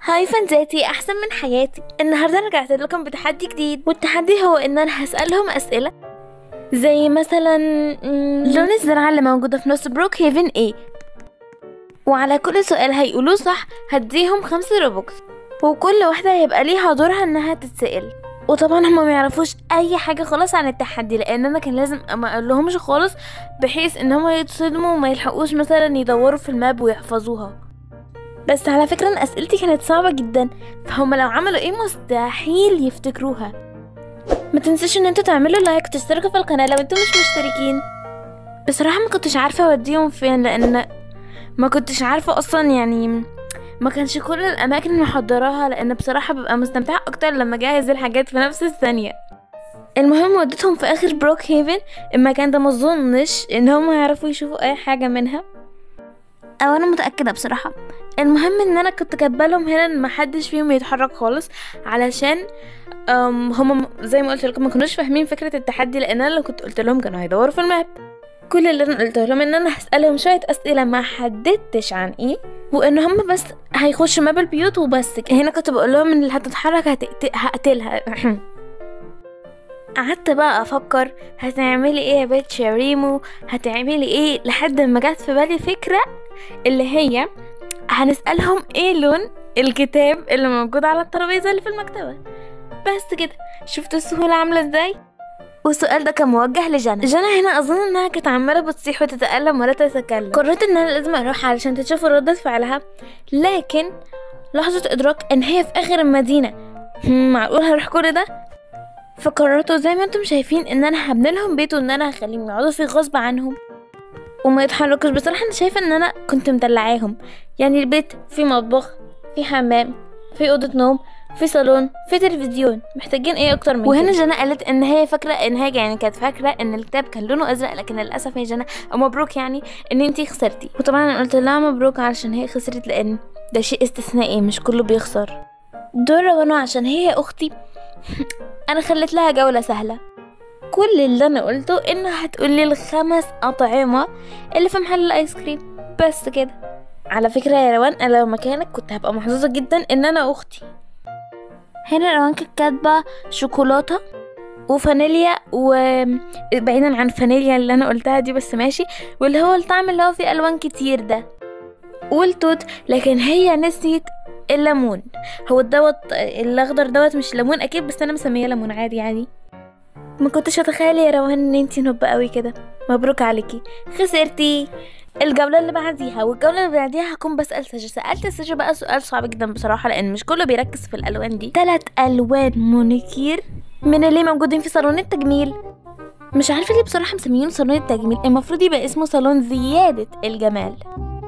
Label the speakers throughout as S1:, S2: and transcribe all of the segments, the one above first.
S1: هاي فانزاتي احسن من حياتي النهارده رجعت لكم بتحدي جديد والتحدي هو ان انا هسألهم اسئلة زي مثلا مم، لون الزرعة اللي موجودة في نص بروك هيفن ايه وعلى كل سؤال هيقولوه صح هديهم خمسة روبوكس وكل واحدة هيبقى ليها دورها انها تتسأل وطبعا هما ما يعرفوش اي حاجه خالص عن التحدي لان انا كان لازم ما اقولهمش خالص بحيث ان هما يتصدموا وما يلحقوش مثلا يدوروا في الماب ويحفظوها بس على فكره ان اسئلتي كانت صعبه جدا فهم لو عملوا ايه مستحيل يفتكروها ما تنسوش ان انتوا تعملوا لايك وتشتركوا في القناه لو انتوا مش مشتركين بصراحه ما كنتش عارفه اوديهم فين لان ما كنتش عارفه اصلا يعني ما كانش كل الاماكن محضراها لان بصراحه ببقى مستمتعه اكتر لما اجهز الحاجات في نفس الثانيه المهم وديتهم في اخر بروك هيفن المكان ده ما اظنش ان هم يعرفوا يشوفوا اي حاجه منها او انا متاكده بصراحه المهم ان انا كنت كاتبه لهم هنا ان محدش فيهم يتحرك خالص علشان أم هم زي ما قلت لكم ما كانوش فاهمين فكره التحدي لان انا لو كنت قلت لهم كانوا هيدوروا في الماب كل اللي انا قلته لهم ان انا هسالهم شويه اسئله ما حددتش عن ايه وان هم بس هيخشوا ماب البيوت وبس كده. هنا كنت بقول لهم ان اللي هتتحرك هتقت... هقتلها قعدت بقى افكر هتعملي ايه يا بيت يا ريمو هتعملي ايه لحد ما جت في بالي فكره اللي هي هنسالهم ايه لون الكتاب اللي موجود على الترابيزه اللي في المكتبه بس كده شفتوا السهوله عامله ازاي والسؤال ده كان موجه لجنى جنى هنا اظن انها كانت عماله بتصيح وتتألم ولا تتكلم قررت ان انا لازم اروح علشان تشوف ردة فعلها لكن لحظة ادراك ان هي في اخر المدينة هم، معقول هروح كل ده فقررتوا زي ما انتم شايفين ان انا هبني لهم بيت وان انا هخليهم يقعدوا فيه غصب عنهم وما يتحركوش بصراحة انا شايفة ان انا كنت مدلعاهم يعني البيت فيه مطبخ فيه حمام فيه اوضة نوم في صالون في تلفزيون محتاجين ايه اكتر من وهنا جنى قالت ان هي فاكره ان هي يعني كانت فاكره ان الكتاب كان لونه ازرق لكن للاسف يا جنى أو مبروك يعني ان انتي خسرتي وطبعا انا قلت لها مبروك علشان هي خسرت لان ده شيء استثنائي مش كله بيخسر دور روانو عشان هي اختي انا خليت لها جوله سهله كل اللي انا قلته انها هتقولي الخمس اطعمه اللي في محل الايس كريم بس كده على فكره يا روان انا لو مكانك كنت هبقى محظوظه جدا ان انا اختي هنا روان كانت كاتبة شوكولاتة وفانيليا وبعيدا عن فانيليا اللي انا قلتها دي بس ماشي واللي هو الطعم اللي هو فيه الوان كتير ده والتوت لكن هي نسيت الليمون هو الدوت الاخضر دوت مش ليمون اكيد بس انا مسميه ليمون عادي عادي ما كنتش اتخيل يا روان ان انتي نوبة قوي كده مبروك عليكي خسرتي الجولة اللي بعديها والجولة اللي بعديها هكون بسأل سجا سألت سجا بقى سؤال صعب جدا بصراحة لأن مش كله بيركز في الألوان دي تلات ألوان مونيكير من اللي موجودين في صالون التجميل مش عارفة ليه بصراحة مسميين صالون التجميل المفروض يبقى اسمه صالون زيادة الجمال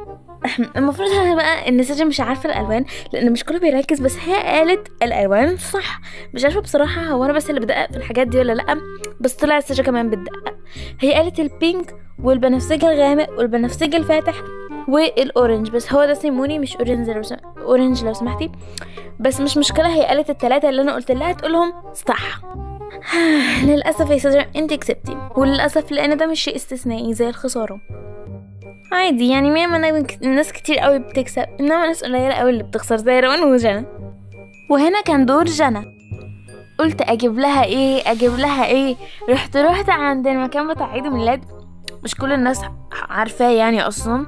S1: المفروض هنا بقى ان سجا مش عارفه الالوان لان مش كله بيركز بس هي قالت الالوان صح مش عارفه بصراحه هو انا بس اللي بدقق في الحاجات دي ولا لا بس طلعت سجا كمان بتدقق هي قالت البينك والبنفسجي الغامق والبنفسجي الفاتح والاورنج بس هو ده سيموني مش اورنج لو سم... اورنج لو سمحتي بس مش مشكله هي قالت الثلاثه اللي انا قلت لها تقولهم صح للاسف يا سجا انت كسبتي وللاسف لان ده مش شيء استثنائي زي الخساره عادي يعني مية من ناس كتير قوي بتكسب انما ناس قليله قوي اللي بتخسر زي روان وجنى وهنا كان دور جنى قلت اجيب لها ايه اجيب لها ايه رحت رحت عند المكان بتاع عيد الميلاد مش كل الناس عارفاه يعني اصلا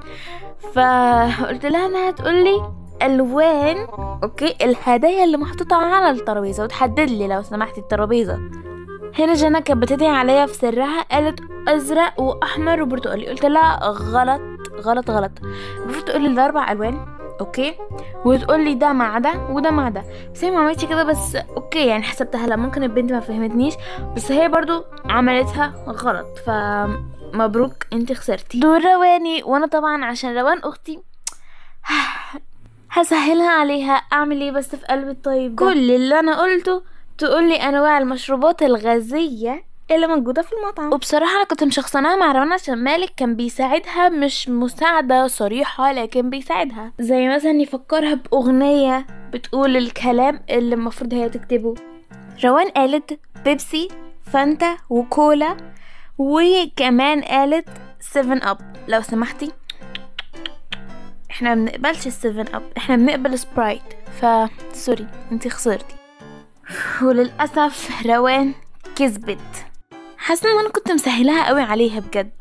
S1: فقلت لها انها تقولي الوان اوكي الهدايا اللي محطوطه على الترابيزه وتحدد لي لو سمحتي الترابيزه هنا جنى كانت بتدعي عليا في سرها قالت ازرق واحمر وبرتقالي قلت لها غلط غلط غلط المفروض تقولي الاربع الوان اوكي وتقول لي ده مع ده وده مع ده بس هي ما عملتش كده بس اوكي يعني حسبتها لها ممكن البنت ما فهمتنيش بس هي برضو عملتها غلط فمبروك انت خسرتي دور رواني وانا طبعا عشان روان اختي هسهلها عليها اعمل ايه بس في قلب الطيب ده كل اللي انا قلته تقولي انواع المشروبات الغازيه اللي موجودة في المطعم وبصراحة أنا كنت مشخصناها مع روان عشان مالك كان بيساعدها مش مساعدة صريحة لكن بيساعدها زي مثلا يفكرها بأغنية بتقول الكلام اللي المفروض هي تكتبه روان قالت بيبسي فانتا وكولا وكمان قالت سيفن اب لو سمحتي احنا بنقبلش السيفن اب احنا بنقبل سبرايت ف سوري انتي خسرتي وللاسف روان كسبت حاسه ان انا كنت مسهلاها قوي عليها بجد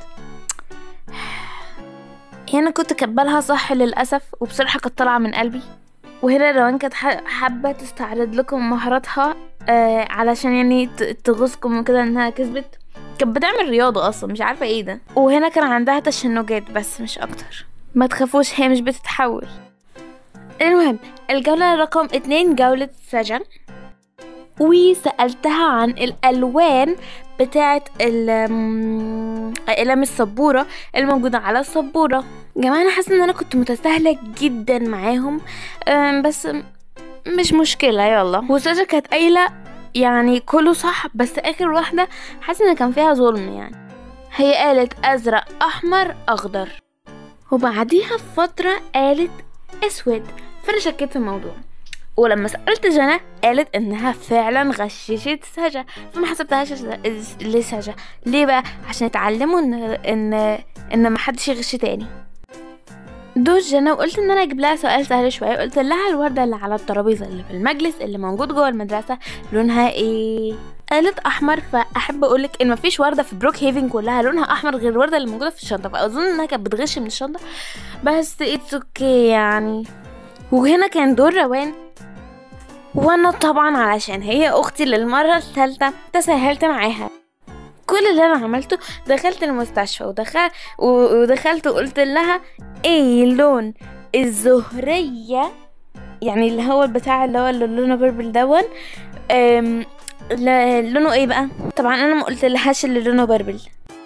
S1: هنا كنت كبالها صح للاسف وبصراحه كانت طالعه من قلبي وهنا روان كانت ح- حابه تستعرض لكم مهاراتها آه علشان يعني ت- تغيظكم وكده انها كسبت كانت بتعمل رياضه اصلا مش عارفه ايه ده وهنا كان عندها تشنجات بس مش اكتر ما تخافوش هي مش بتتحول المهم الجولة رقم اتنين جولة سجن وسألتها عن الألوان بتاعة ال- م- أقلام السبورة الموجودة على السبورة جماعة أنا حاسة إن أنا كنت متساهلة جدا معاهم أم، بس مش مشكلة يلا وسجا كانت قايلة يعني كله صح بس آخر واحدة حاسة إن كان فيها ظلم يعني هي قالت أزرق أحمر أخضر وبعديها بفترة قالت أسود فأنا شكيت في الموضوع ولما سألت جنى قالت إنها فعلا غششت سجا فما حسبتهاش لسجا ليه بقى عشان يتعلموا إن إن إن محدش يغش تاني دوش جنى وقلت ان انا اجيب لها سؤال سهل شويه قلت لها الورده اللي على الترابيزه اللي في المجلس اللي موجود جوه المدرسه لونها ايه قالت احمر فاحب اقولك ان مفيش ورده في بروك هيفن كلها لونها احمر غير الورده اللي موجوده في الشنطه فاظن انها كانت بتغش من الشنطه بس اتس اوكي يعني وهنا كان دور روان وانا طبعا علشان هي اختي للمره الثالثه تساهلت معاها كل اللي انا عملته دخلت المستشفى ودخل ودخلت وقلت لها ايه لون الزهرية يعني اللي هو البتاع اللي هو اللي لونه بيربل دون أم، ل- لونه ايه بقى طبعا انا ما قلت لهاش اللي لونه بيربل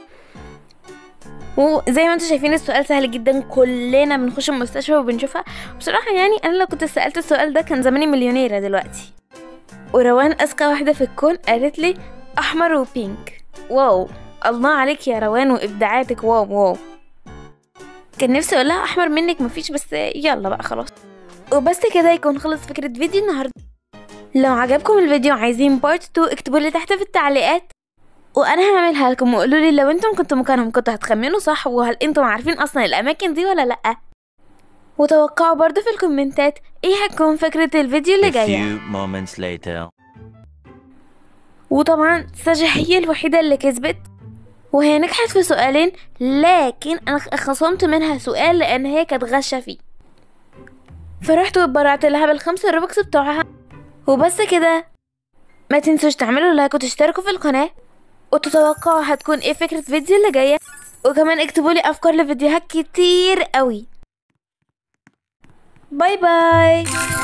S1: وزي ما انتم شايفين السؤال سهل جدا كلنا بنخش المستشفى وبنشوفها بصراحة يعني انا لو كنت سألت السؤال ده كان زماني مليونيرة دلوقتي وروان اذكى واحدة في الكون قالت لي احمر وبينك واو الله عليك يا روان وابداعاتك واو واو كان نفسي اقول لها احمر منك مفيش بس يلا بقى خلاص وبس كده يكون خلص فكرة فيديو النهاردة لو عجبكم الفيديو عايزين بارت 2 اكتبوا لي تحت في التعليقات وانا هعملها لكم وقولوا لي لو انتم كنتوا مكانهم كنتوا هتخمنوا صح وهل انتم عارفين اصلا الاماكن دي ولا لا وتوقعوا برضه في الكومنتات ايه هتكون فكرة الفيديو اللي
S2: A
S1: جاية
S2: few moments later.
S1: وطبعا سجا هي الوحيدة اللي كسبت وهي نجحت في سؤالين لكن انا خصمت منها سؤال لان هي كانت غشة فيه فرحت واتبرعت لها بالخمسة روبكس بتوعها وبس كده ما تنسوش تعملوا لايك وتشتركوا في القناة وتتوقعوا هتكون ايه فكرة الفيديو اللي جاية وكمان اكتبوا لي افكار لفيديوهات كتير قوي باي باي